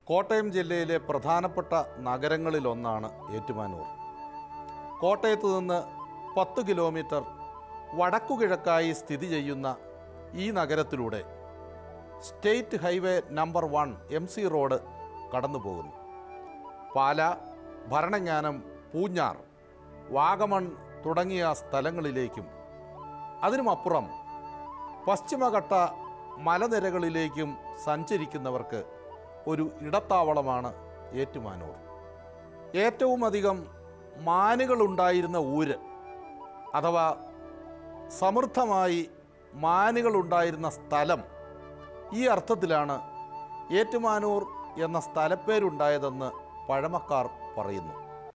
കോട്ടയം ജില്ലയിലെ പ്രധാനപ്പെട്ട നഗരങ്ങളിലൊന്നാണ് ഏറ്റുമാനൂർ കോട്ടയത്ത് നിന്ന് പത്ത് കിലോമീറ്റർ വടക്കുകിഴക്കായി സ്ഥിതി ചെയ്യുന്ന ഈ നഗരത്തിലൂടെ state highway number one M C road കടന്നു പോകുന്നു പാല ഭരണങ്ങാനം പൂഞ്ഞാർ വാഗമൺ തുടങ്ങിയ സ്ഥലങ്ങളിലേക്കും അതിനുമപ്പുറം പശ്ചിമഘട്ട മലനിരകളിലേക്കും സഞ്ചരിക്കുന്നവർക്ക് ഒരു ഇടത്താവളമാണ് ഏറ്റുമാനൂർ ഏറ്റവും അധികം മാനുകളുണ്ടായിരുന്ന ഊര് അഥവാ സമൃദ്ധമായി മാനുകളുണ്ടായിരുന്ന സ്ഥലം ഈ അർത്ഥത്തിലാണ് ഏറ്റുമാനൂർ എന്ന സ്ഥലപ്പേരുണ്ടായതെന്ന് പഴമക്കാർ പറയുന്നു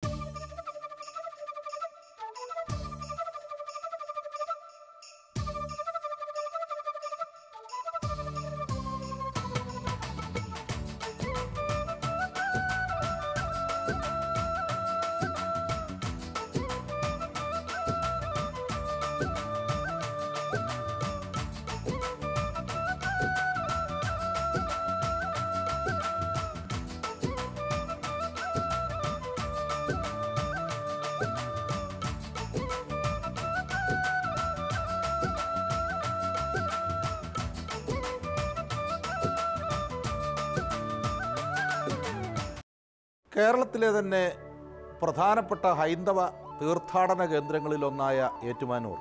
കേരളത്തിലെ തന്നെ പ്രധാനപ്പെട്ട ഹൈന്ദവ തീർത്ഥാടന കേന്ദ്രങ്ങളിലൊന്നായ ഏറ്റുമാനൂർ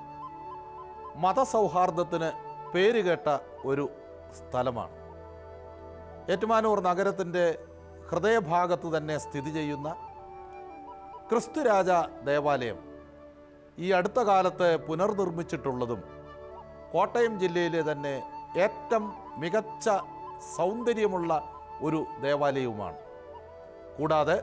മതസൗഹാർദ്ദത്തിന് പേരുകേട്ട ഒരു സ്ഥലമാണ് ഏറ്റുമാനൂർ നഗരത്തിൻ്റെ ഹൃദയഭാഗത്ത് തന്നെ സ്ഥിതി ചെയ്യുന്ന ക്രിസ്തുരാജ ദേവാലയം ഈ അടുത്ത കാലത്ത് പുനർനിർമ്മിച്ചിട്ടുള്ളതും കോട്ടയം ജില്ലയിലെ തന്നെ ഏറ്റവും മികച്ച സൗന്ദര്യമുള്ള ഒരു ദേവാലയവുമാണ് കൂടാതെ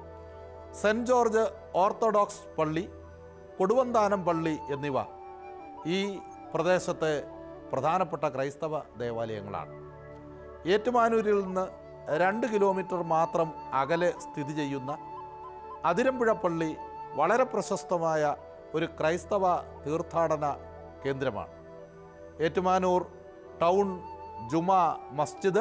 സെൻറ് ജോർജ് ഓർത്തഡോക്സ് പള്ളി കൊടുവന്താനം പള്ളി എന്നിവ ഈ പ്രദേശത്തെ പ്രധാനപ്പെട്ട ക്രൈസ്തവ ദേവാലയങ്ങളാണ് ഏറ്റുമാനൂരിൽ നിന്ന് രണ്ട് കിലോമീറ്റർ മാത്രം അകലെ സ്ഥിതി ചെയ്യുന്ന അതിരമ്പുഴ പള്ളി വളരെ പ്രശസ്തമായ ഒരു ക്രൈസ്തവ തീർത്ഥാടന കേന്ദ്രമാണ് ഏറ്റുമാനൂർ ടൗൺ ജുമാ മസ്ജിദ്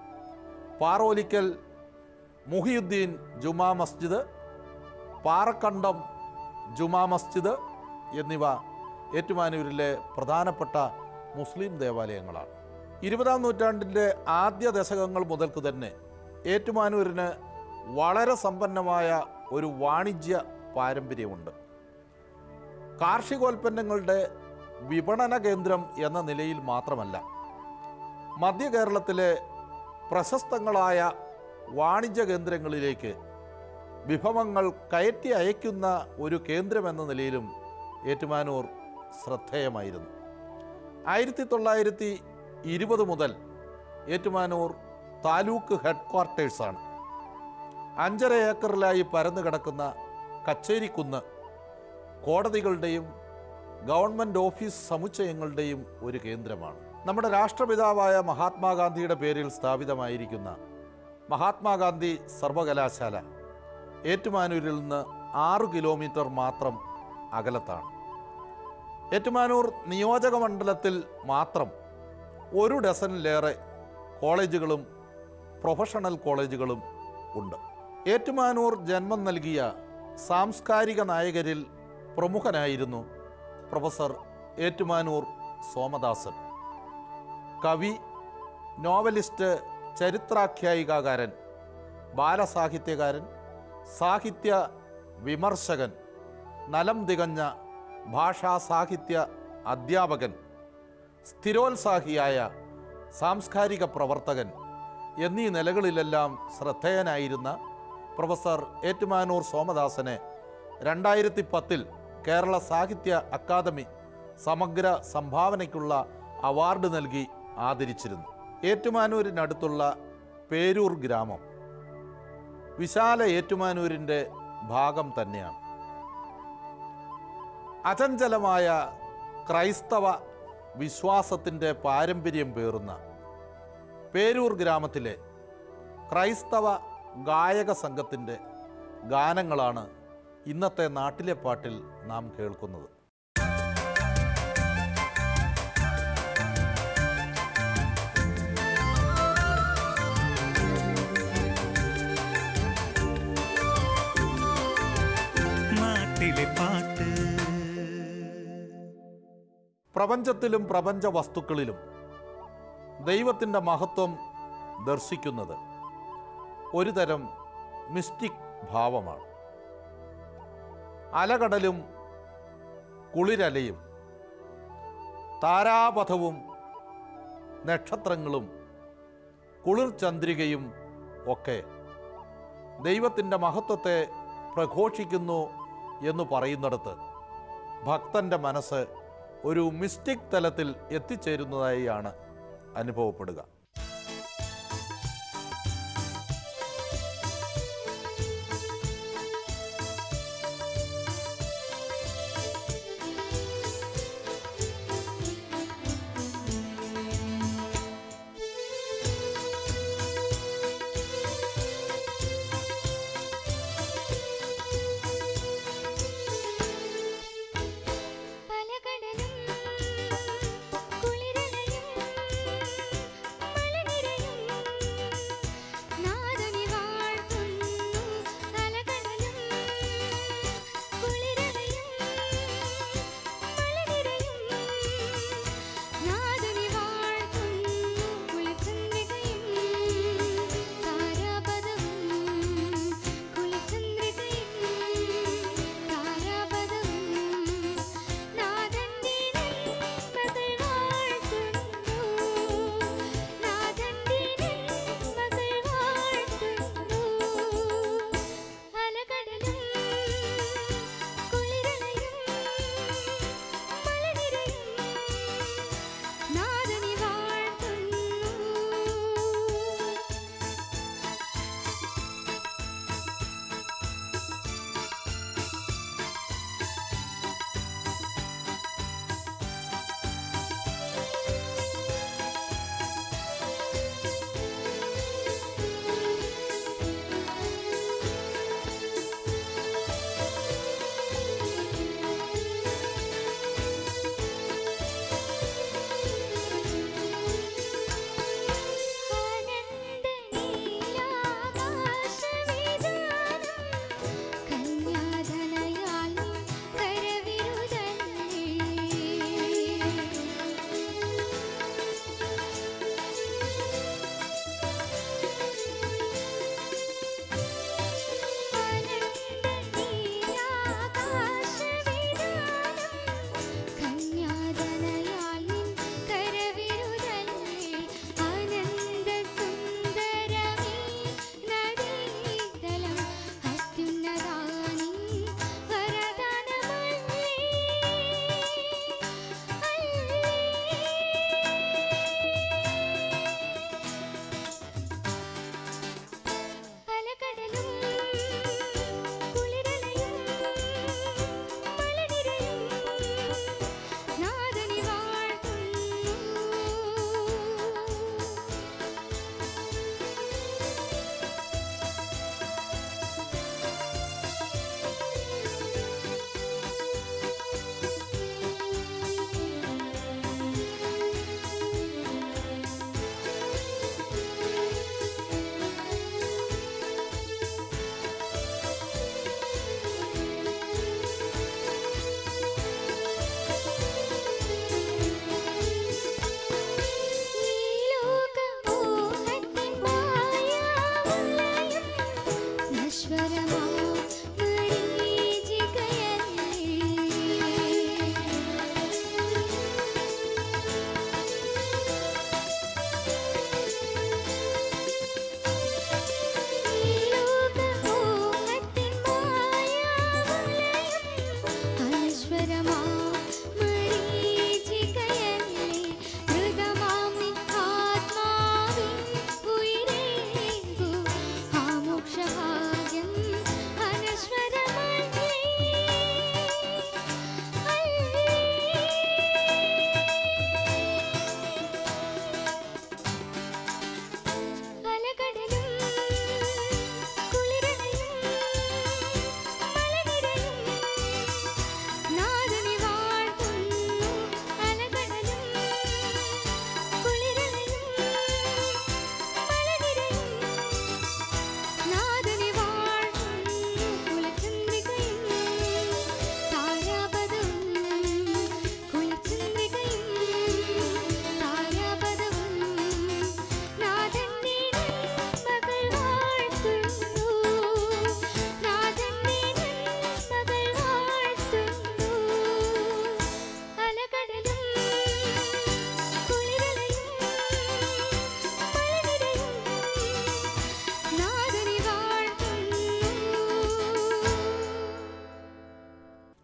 പാറോലിക്കൽ മുഹിയുദ്ദീൻ ജുമാ മസ്ജിദ് പാറക്കണ്ടം ജുമാ മസ്ജിദ് എന്നിവ ഏറ്റുമാനൂരിലെ പ്രധാനപ്പെട്ട മുസ്ലിം ദേവാലയങ്ങളാണ് ഇരുപതാം നൂറ്റാണ്ടിൻ്റെ ആദ്യ ദശകങ്ങൾ മുതൽക്ക് തന്നെ ഏറ്റുമാനൂരിന് വളരെ സമ്പന്നമായ ഒരു വാണിജ്യ പാരമ്പര്യമുണ്ട് കാർഷികോൽപ്പന്നങ്ങളുടെ വിപണന കേന്ദ്രം എന്ന നിലയിൽ മാത്രമല്ല മധ്യ കേരളത്തിലെ പ്രശസ്തങ്ങളായ വാണിജ്യ കേന്ദ്രങ്ങളിലേക്ക് വിഭവങ്ങൾ കയറ്റി അയക്കുന്ന ഒരു കേന്ദ്രമെന്ന നിലയിലും ഏറ്റുമാനൂർ ശ്രദ്ധേയമായിരുന്നു ആയിരത്തി തൊള്ളായിരത്തി ഇരുപത് മുതൽ ഏറ്റുമാനൂർ താലൂക്ക് ഹെഡ് ക്വാർട്ടേഴ്സാണ് അഞ്ചര ഏക്കറിലായി പരന്നു കിടക്കുന്ന കച്ചേരിക്കുന്ന് കോടതികളുടെയും ഗവൺമെൻറ് ഓഫീസ് സമുച്ചയങ്ങളുടെയും ഒരു കേന്ദ്രമാണ് നമ്മുടെ രാഷ്ട്രപിതാവായ മഹാത്മാഗാന്ധിയുടെ പേരിൽ സ്ഥാപിതമായിരിക്കുന്ന മഹാത്മാഗാന്ധി സർവകലാശാല ഏറ്റുമാനൂരിൽ നിന്ന് ആറു കിലോമീറ്റർ മാത്രം അകലത്താണ് ഏറ്റുമാനൂർ നിയോജക മണ്ഡലത്തിൽ മാത്രം ഒരു ഡസനിലേറെ കോളേജുകളും പ്രൊഫഷണൽ കോളേജുകളും ഉണ്ട് ഏറ്റുമാനൂർ ജന്മം നൽകിയ സാംസ്കാരിക നായകരിൽ പ്രമുഖനായിരുന്നു പ്രൊഫസർ ഏറ്റുമാനൂർ സോമദാസൻ കവി നോവലിസ്റ്റ് ചരിത്രാഖ്യായികാകാരൻ ബാലസാഹിത്യകാരൻ സാഹിത്യ വിമർശകൻ നലം തികഞ്ഞ ഭാഷാ സാഹിത്യ അധ്യാപകൻ സ്ഥിരോത്സാഹിയായ സാംസ്കാരിക പ്രവർത്തകൻ എന്നീ നിലകളിലെല്ലാം ശ്രദ്ധേയനായിരുന്ന പ്രൊഫസർ ഏറ്റുമാനൂർ സോമദാസനെ രണ്ടായിരത്തി പത്തിൽ കേരള സാഹിത്യ അക്കാദമി സമഗ്ര സംഭാവനയ്ക്കുള്ള അവാർഡ് നൽകി ആദരിച്ചിരുന്നു ഏറ്റുമാനൂരിനടുത്തുള്ള പേരൂർ ഗ്രാമം വിശാല ഏറ്റുമാനൂരിൻ്റെ ഭാഗം തന്നെയാണ് അചഞ്ചലമായ ക്രൈസ്തവ വിശ്വാസത്തിൻ്റെ പാരമ്പര്യം പേറുന്ന പേരൂർ ഗ്രാമത്തിലെ ക്രൈസ്തവ ഗായക സംഘത്തിൻ്റെ ഗാനങ്ങളാണ് ഇന്നത്തെ നാട്ടിലെ പാട്ടിൽ നാം കേൾക്കുന്നത് ും മനസ്സിലെ പാട്ട് പ്രപഞ്ചത്തിലും പ്രപഞ്ച വസ്തുക്കളിലും ദൈവത്തിൻ്റെ മഹത്വം ദർശിക്കുന്നത് ഒരു തരം മിസ്റ്റിക് ഭാവമാണ് അലകടലും കുളിരലയും താരാപഥവും നക്ഷത്രങ്ങളും കുളിർ ചന്ദ്രികയും ഒക്കെ ദൈവത്തിൻ്റെ മഹത്വത്തെ പ്രഘോഷിക്കുന്നു എന്ന് പറയുന്നിടത്ത് ഭക്തൻ്റെ മനസ്സ് ഒരു മിസ്റ്റിക് തലത്തിൽ എത്തിച്ചേരുന്നതായാണ് അനുഭവപ്പെടുക പലകടലും കുളിരലയും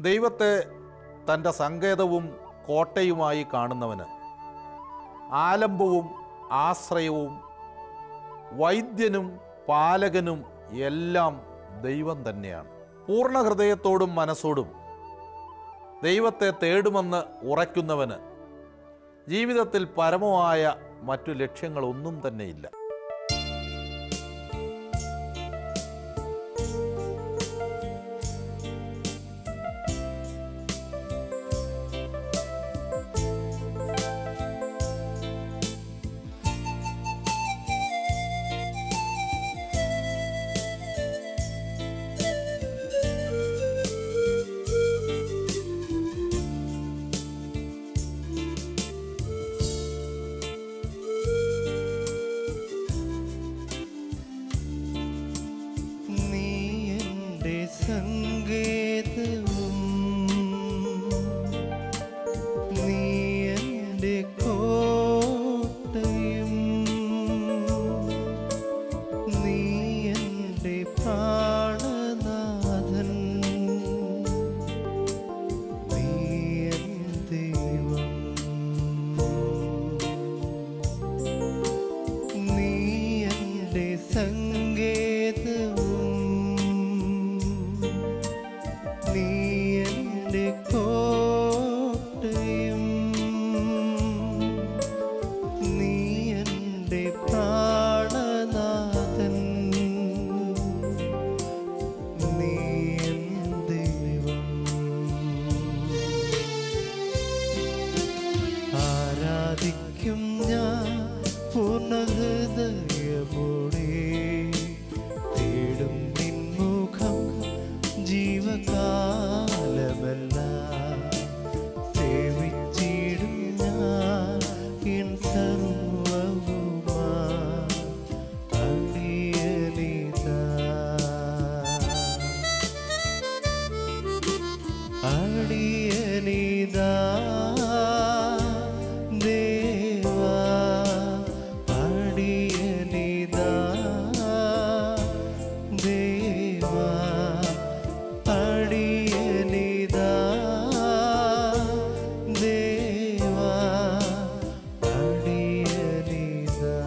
ദൈവത്തെ തൻ്റെ സങ്കേതവും കോട്ടയുമായി കാണുന്നവന് ആലംബവും ആശ്രയവും വൈദ്യനും പാലകനും എല്ലാം ദൈവം തന്നെയാണ് പൂർണ്ണ ഹൃദയത്തോടും മനസ്സോടും ദൈവത്തെ തേടുമെന്ന് ഉറയ്ക്കുന്നവന് ജീവിതത്തിൽ പരമമായ മറ്റു ലക്ഷ്യങ്ങളൊന്നും തന്നെയില്ല നീ എൻ്റെ സങ്കേതവും നീ എൻ്റെ കോട്ടയും നീ എൻ്റെ പ്രാണനാഥൻ നീ എൻ ദൈവം നീ എൻ്റെ സങ്കേതവും നീ എൻ്റെ കോട്ടയും നീ എൻ്റെ പ്രാണനാഥൻ നീ എൻ ദൈവം ആരാധിക്കും ഞാൻ പൂർണ്ണഹൃദയമോടെ തേടും നിൻമുഖം ജീവകാലമെല്ലാം സേവിച്ചിടും ഞാൻ എൻ സർവവുമാ അടിയനിതാ അടിയനിതാ ദേവാ അടിയനിതാ ദേവാ അടിയനിതാ ദേവാ അടിയനിതാ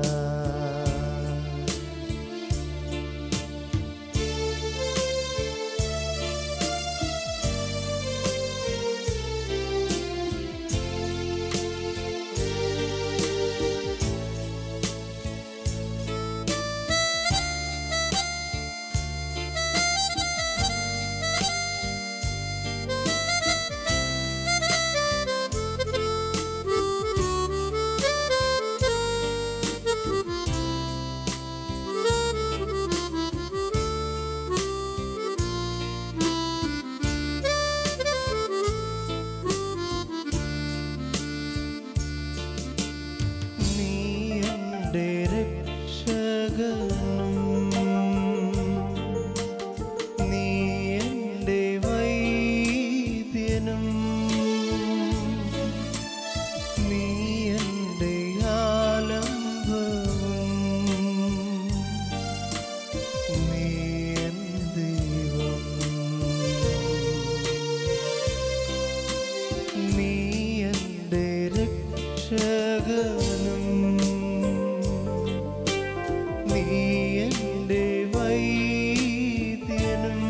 നീ എൻ്റെ രക്ഷകനും നീ എൻ്റെ വൈദ്യനും നീ എൻ്റെ ആലംബവും നീ എൻ ദൈവം നീ എൻ്റെ രക്ഷകനും നീ എൻ്റെ വൈദ്യനും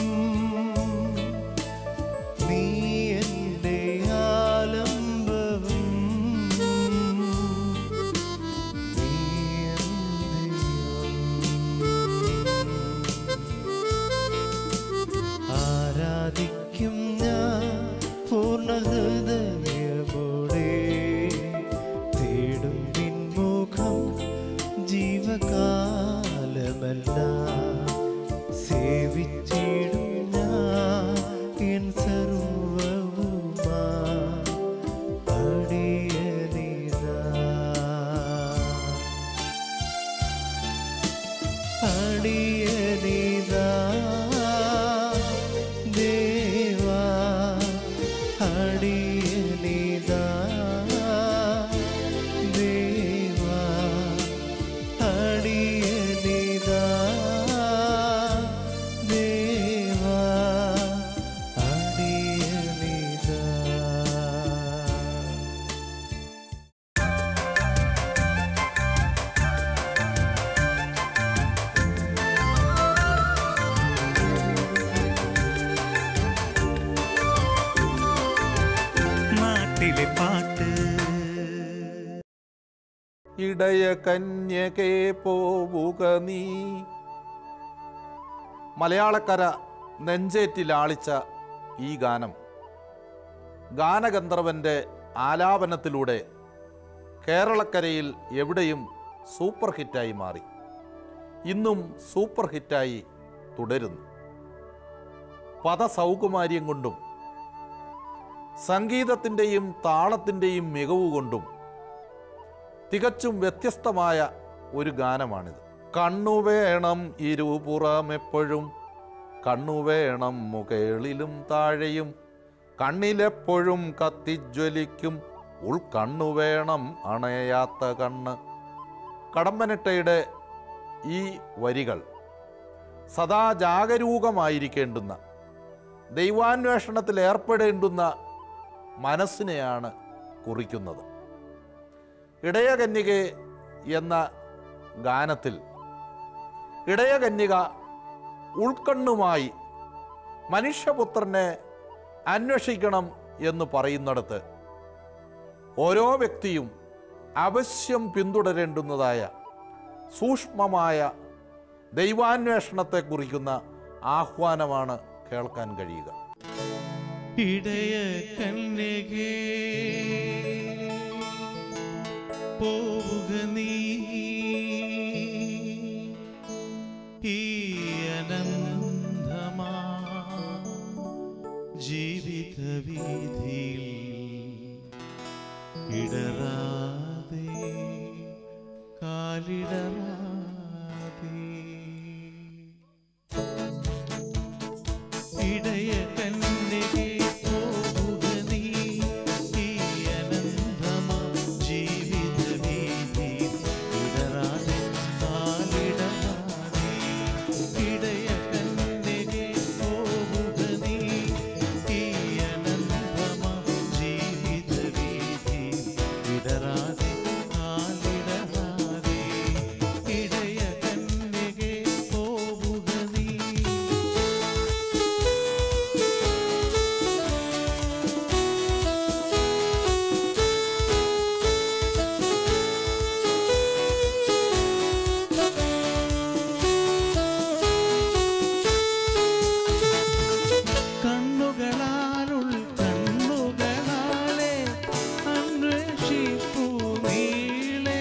നീ എൻ്റെ ആലംബവും നീ എൻ ദൈവം ആരാധിക്കും ഞാൻ പൂർണ്ണഹൃദയമോടെ തേടും പിൻമുഖം ജീവകാലമെല്ലാം സേവിച്ചിടും ഞാൻ എൻ സർവവുമാ അടിയനിതാ അടിയനിതാ ദേവാ അടിയനിതാ ദേവാ അടിയനിതാ ദേവാ അടിയനിതാ ഇടയ കന്യകേ പോവുക നീ മലയാളക്കര നെഞ്ചേറ്റിലാളിച്ച ഈ ഗാനം ഗാനഗന്ധർവൻ്റെ ആലാപനത്തിലൂടെ കേരളക്കരയിൽ എവിടെയും സൂപ്പർ ഹിറ്റായി മാറി ഇന്നും സൂപ്പർ ഹിറ്റായി തുടരുന്നു പദസൗകുമാര്യം കൊണ്ടും സംഗീതത്തിൻ്റെയും താളത്തിൻ്റെയും മികവ് കൊണ്ടും തികച്ചും വ്യത്യസ്തമായ ഒരു ഗാനമാണിത് കണ്ണു വേണം ഇരുപുറം എപ്പോഴും കണ്ണു വേണം മുകളിലും താഴെയും കണ്ണിലെപ്പോഴും കത്തിജ്വലിക്കും ഉൾക്കണ്ണു വേണം അണയാത്ത കണ്ണ് കടമ്പനിട്ടയുടെ ഈ വരികൾ സദാ ജാഗരൂകമായിരിക്കേണ്ടുന്ന ദൈവാന്വേഷണത്തിൽ ഏർപ്പെടേണ്ടുന്ന മനസ്സിനെയാണ് കുറിക്കുന്നത് ഇടയകന്യകെ എന്ന ഗാനത്തിൽ ഇടയകന്യക ഉൾക്കണ്ണുമായി മനുഷ്യപുത്രനെ അന്വേഷിക്കണം എന്ന് പറയുന്നിടത്ത് ഓരോ വ്യക്തിയും അവശ്യം പിന്തുടരേണ്ടുന്നതായ സൂക്ഷ്മമായ ദൈവാന്വേഷണത്തെ കുറിക്കുന്ന ആഹ്വാനമാണ് കേൾക്കാൻ കഴിയുക ഇടയ കന്യകേ പോവുക നീ ഈ അനന്തമാ ജീവിത വീതിയിൽ ഇടറാതെ കാലിടറാതെ ഇടയ കന്യകേ പോവുക നീ ഈ അനന്തമാ ജീവിത വീതിയിൽ ഇടറാതെ കാലിടറാതെ ഇടയ കന്യകേ പോവുക നീ ഈ അനന്തമാ ജീവിത വീതിയിൽ ഇടറാതെ കാലിടറാതെ ഇടയ കന്യകേ പോവുക നീ കണ്ണുകളാലുൾ കണ്ണുകളാലെ അന്വേഷിപ്പൂ നീളെ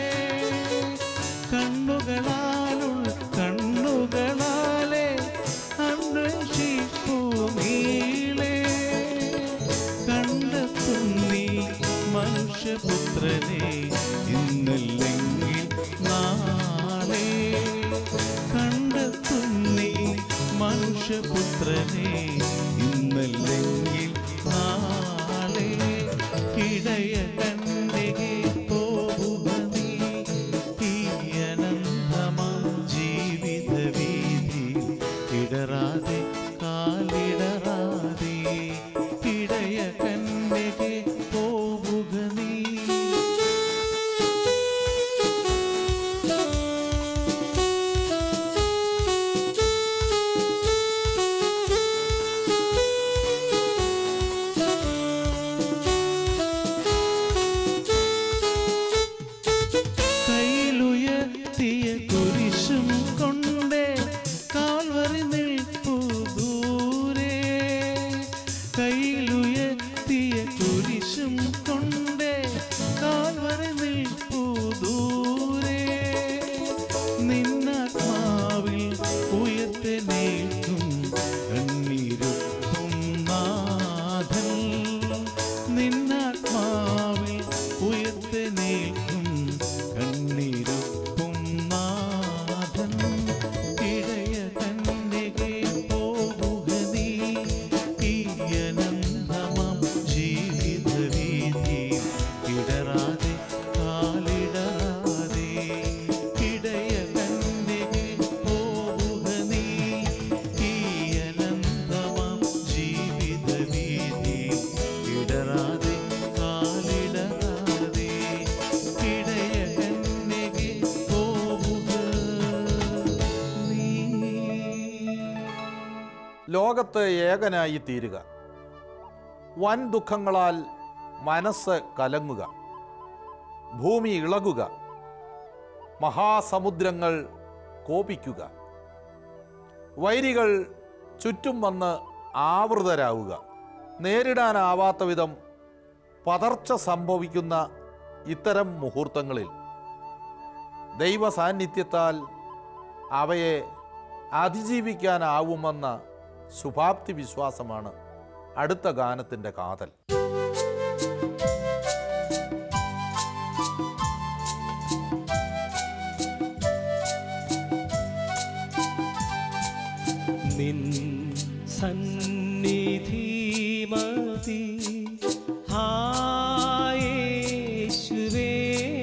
കണ്ണുകളാലുൾ കണ്ണുകളാലെ അന്വേഷിപ്പൂ നീളെ കണ്ടെത്തും നീ മനുഷ്യപുത്രനെ ഇന്നല്ലെങ്കിൽ നാളെ കണ്ടെത്തും നീ മനുഷ്യപുത്രനെ ഇന്നല്ലെങ്കിൽ നാളെ ഇടയ കണ്ണികെ പോവുക നീ ഈ അനന്തമാം ജീവിത വീതി ഇടറാതെ കാലിടറാതെ ഇടയ കണ്ണികെ പോവുക നീ കയ്യിലുയർത്തിയ കുരിശും കൊണ്ടേ കാൽവറി നിൽപ്പു ദൂരെ കയ്യിലുയർത്തിയ കുരിശും കൊണ്ടേ കാൽവറി നിൽപ്പു ദൂരെ നിന്നാത്മാവിൽ ഉയർത്തനേൽക്കും കണ്ണീരുക്കും നാഥൻ നിന്നാത്മാവിൽ ഉയർത്തനേൽക്കും കണ്ണീരുക്കും നാഥൻ ഇടയ കണ്ണികെ പോവുക നീ ഈ അനന്തമാം ജീവിത വീതി ഇടറാതെ കാലിടറാതെ ഇടയ കണ്ണികെ പോവുക നീ ഈ അനന്തമാം ജീവിത വീതി ഇടറാതെ കാലിടറാതെ ഇടയ കന്യകെ പോവുക നീ ലോകത്ത് ഏകനായി തീരുക വൻ ദുഃഖങ്ങളാൽ മനസ്സ് കലങ്ങുക ഭൂമി ഇളകുക മഹാസമുദ്രങ്ങൾ കോപിക്കുക വൈരികൾ ചുറ്റും വന്ന് ആവൃതരാവുക നേരിടാനാവാത്ത വിധം പതർച്ച സംഭവിക്കുന്ന ഇത്തരം മുഹൂർത്തങ്ങളിൽ ദൈവ സാന്നിധ്യത്താൽ അവയെ അതിജീവിക്കാനാവുമെന്ന ശുഭാപ്തി വിശ്വാസമാണ് അടുത്ത ഗാനത്തിൻ്റെ കാതൽ നിൻ സന്നിധി മതി ഹായേശുവേ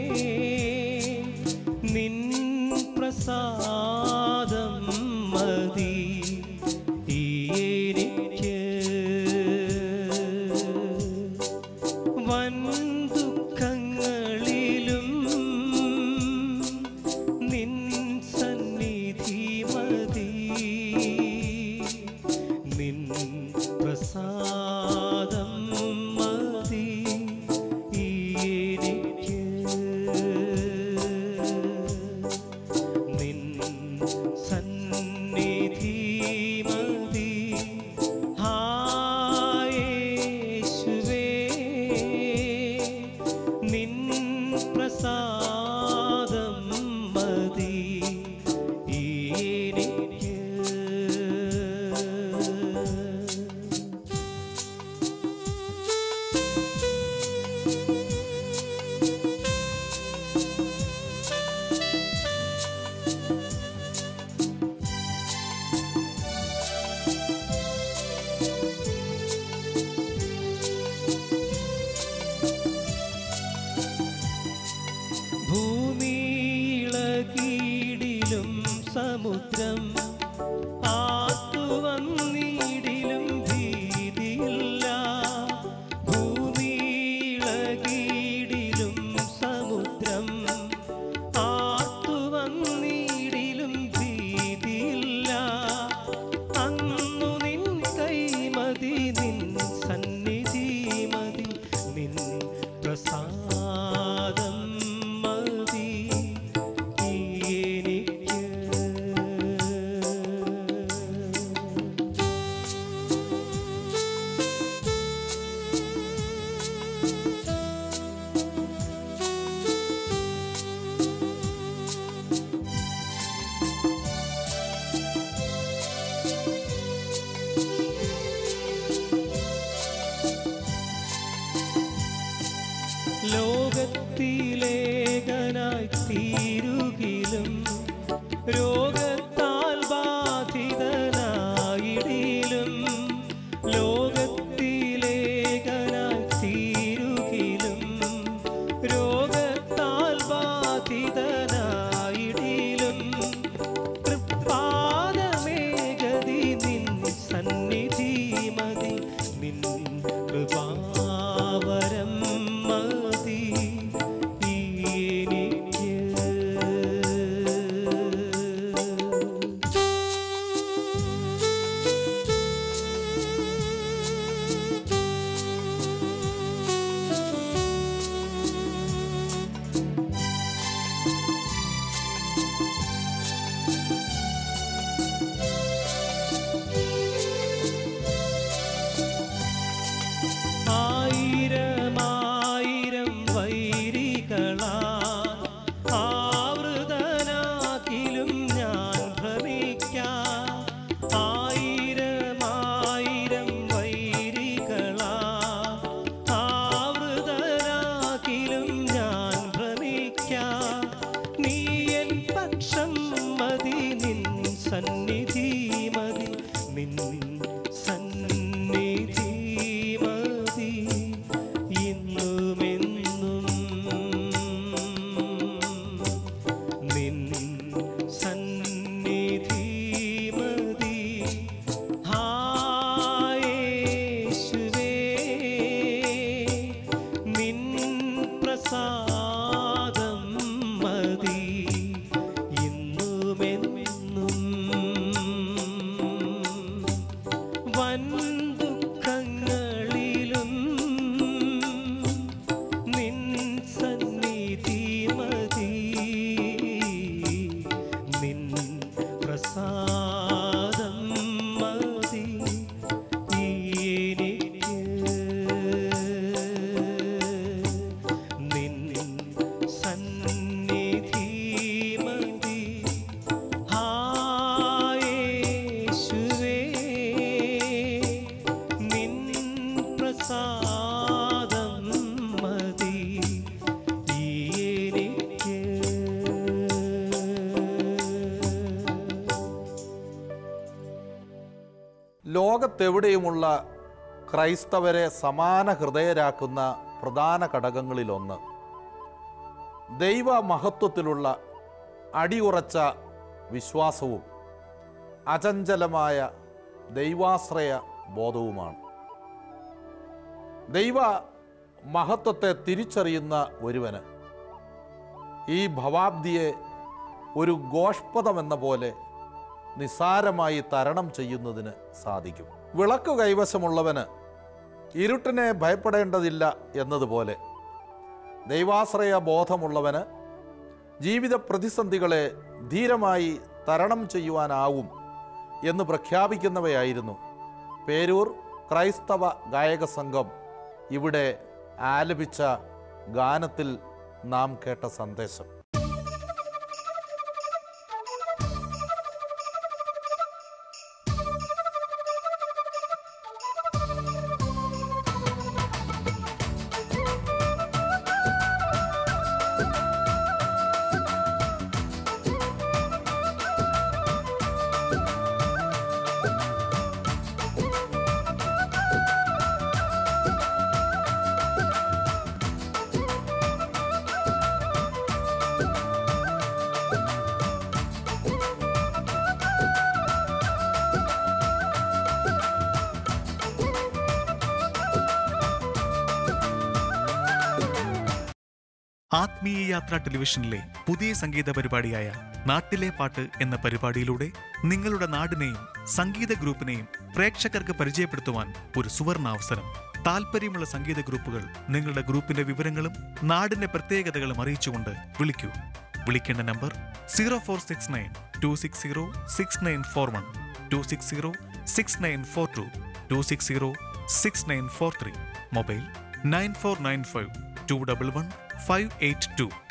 നിൻ പ്രസാദം മതി ഈ എനിക്ക് വൻ ദുഃഖങ്ങളിലും നിൻ സന്നിധി മതി നിൻ പ്രസാദം മതി ഈ എനിക്ക് നിൻ സന്നിധി മതി ഹായേശുവേ നിൻ പ്രസാദം മതി ഈ എനിക്ക് ഭൂമിയിളകിടിലും സമുദ്രം ആത്തുവന്നിടിലും ഭീതിയില്ല ഭൂമിയിളകിടിലും സമുദ്രം ആത്തുവന്നിടിലും ഭീതിയില്ല അന്നു നിൻ കൈമതി നിൻ സന്നിധി മതി നിൻ പ്രസാദം മതി ഈ എനിക്ക് ലോകത്തിലേകനായി തീരുകിലും രോഗത്താൽ ബാധിതനായിടിലും ലോകത്തിലേകനായി തീരുകിലും രോഗത്താൽ ബാധിതനായിടിലും തൃപ്പാദമേഗതി നിൻ സന്നിധി മതി നിൻ കൃപാവരം മതി ഈ എനിക്ക് ആയിരമായിരം വൈരികളാ ആവൃതനാക്കിലും ഞാൻ ഭ്രമിക്കാം ആയിരമായിരം വൈരികളാ ആവൃതനാക്കിലും ഞാൻ ഭ്രമിക്കാം നീ എൻ പക്ഷം മതി നിൻ സന്നിധി മതി നിൻ സന്നിധി മതി ഇന്നുമെന്നും നിൻ സന്നിധി മതി ഹായേശുവേ നിൻ പ്രസാദം മതി ഇന്നുമെന്നും പ്രസാദം മതി എനിക്ക് നിൻ സന്നിധി മതി ഹായേശുവേ നിൻ പ്രസാദം മതി എനിക്ക് ലോകത്തെവിടെയുമുള്ള ക്രൈസ്തവരെ സമാന ഹൃദയരാക്കുന്ന പ്രധാന ഘടകങ്ങളിലൊന്ന് ദൈവ മഹത്വത്തിലുള്ള അടിയുറച്ച വിശ്വാസവും അചഞ്ചലമായ ദൈവാശ്രയ ബോധവുമാണ് ദൈവ മഹത്വത്തെ തിരിച്ചറിയുന്ന ഒരുവന് ഈ ഭവാബ്ദിയെ ഒരു ഗോഷ്പദമെന്ന പോലെ നിസ്സാരമായി തരണം ചെയ്യുന്നതിന് സാധിക്കും വിളക്ക് കൈവശമുള്ളവന് ഇരുട്ടിനെ ഭയപ്പെടേണ്ടതില്ല എന്നതുപോലെ ദൈവാശ്രയ ബോധമുള്ളവന് ജീവിത പ്രതിസന്ധികളെ ധീരമായി തരണം ചെയ്യുവാനാവും എന്ന് പ്രഖ്യാപിക്കുന്നവയായിരുന്നു പേരൂർ ക്രൈസ്തവ ഗായക സംഘം ഇവിടെ ആലപിച്ച ഗാനത്തിൽ നാം കേട്ട സന്ദേശം ആത്മീയ യാത്ര ടെലിവിഷനിലെ പുതിയ സംഗീത പരിപാടിയായ നാട്ടിലെ പാട്ട് എന്ന പരിപാടിയിലൂടെ നിങ്ങളുടെ നാടിനെയും സംഗീത ഗ്രൂപ്പിനെയും പ്രേക്ഷകർക്ക് പരിചയപ്പെടുത്തുവാൻ ഒരു സുവർണാവസരം താല്പര്യമുള്ള സംഗീത ഗ്രൂപ്പുകൾ നിങ്ങളുടെ ഗ്രൂപ്പിന്റെ വിവരങ്ങളും നാടിന്റെ പ്രത്യേകതകളും അറിയിച്ചുകൊണ്ട് വിളിക്കൂ വിളിക്കേണ്ട number zero four six nine two six zero six nine four one two six zero six nine four two two six zero six nine four three mobile nine four nine five two double one five eight to